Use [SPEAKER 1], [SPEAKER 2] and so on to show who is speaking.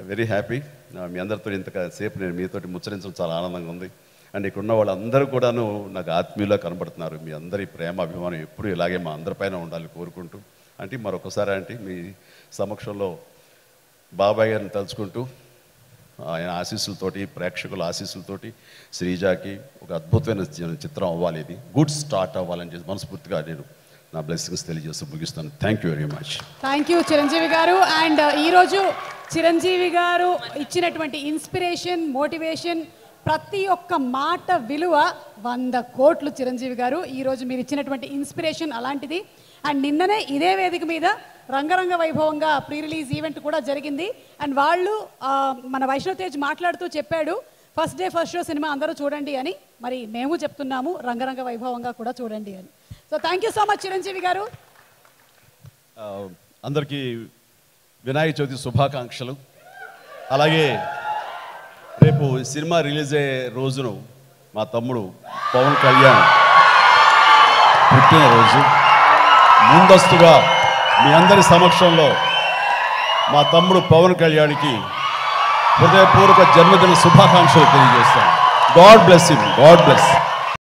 [SPEAKER 1] very happy మీ అందరితో ఇంతసేపు నేను మీతోటి ముచ్చరించడం చాలా ఆనందంగా ఉంది అండ్ ఇక్కడ ఉన్న వాళ్ళందరూ కూడాను నాకు ఆత్మీయులా కనబడుతున్నారు మీ అందరి ప్రేమ అభిమానం ఎప్పుడు ఇలాగే మా అందరిపైన ఉండాలని కోరుకుంటూ అంటే మరొకసారి అంటే మీ సమక్షంలో బాబాయ్ గారిని తలుచుకుంటూ ఆయన ఆశీస్సులతోటి ప్రేక్షకుల ఆశీస్సులతోటి శ్రీజాకి ఒక అద్భుతమైన చి- చిత్రం అవ్వాలి ఇది గుడ్ స్టార్ట్ అవ్వాలని చెప్పి మనస్ఫూర్తిగా నేను నా బ్లెస్సింగ్స్ తెలియజేస్తూ ముగిస్తాను thank you very much
[SPEAKER 2] thank you Chiranjeevi గారు అండ్ ఈరోజు చిరంజీవి గారు ఇచ్చినటువంటి ఇన్స్పిరేషన్ మోటివేషన్ ప్రతి ఒక్క మాట విలువ వంద కోట్లు చిరంజీవి గారు ఈరోజు మీరు ఇచ్చినటువంటి ఇన్స్పిరేషన్ అలాంటిది అండ్ నిన్ననే ఇదే వేదిక మీద రంగరంగ వైభవంగా ప్రీ రిలీజ్ ఈవెంట్ కూడా జరిగింది అండ్ వాళ్ళు ఆ, మన వైష్ణవ్ తేజ్ మాట్లాడుతూ చెప్పాడు first day first show cinema అందరూ చూడండి అని మరి మేము చెప్తున్నాము రంగరంగ వైభవంగా కూడా చూడండి అని so thank you so much Chiranjeevi గారు
[SPEAKER 1] ఆ, అందరికీ వినాయక చవితి శుభాకాంక్షలు అలాగే రేపు ఈ సినిమా రిలీజ్ అయ్యే రోజును మా తమ్ముడు పవన్ కళ్యాణ్ పుట్టినరోజు ముందస్తుగా మీ అందరి సమక్షంలో మా తమ్ముడు పవన్ కళ్యాణ్కి హృదయపూర్వక జన్మదిన శుభాకాంక్షలు తెలియజేస్తాను God bless him God bless